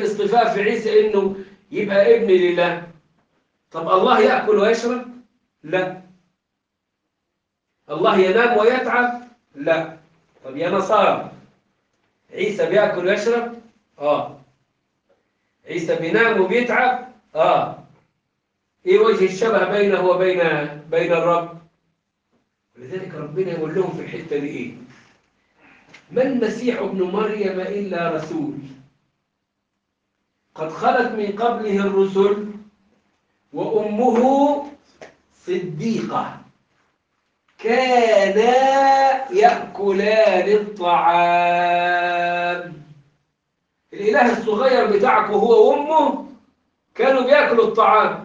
الاصطفاء في عيسى انه يبقى ابن لله طب الله يأكل ويشرب لا الله ينام ويتعب لا طب يا نصارى عيسى بياكل ويشرب اه عيسى بينام وبيتعب اه ايه وجه الشبه بينه وبين بين الرب ولذلك ربنا يقول لهم في الحته دي ايه ما المسيح ابن مريم الا رسول قد خلت من قبله الرسل وامه صديقه كانا ياكلان الطعام الاله الصغير بتاعك وهو وامه كانوا بياكلوا الطعام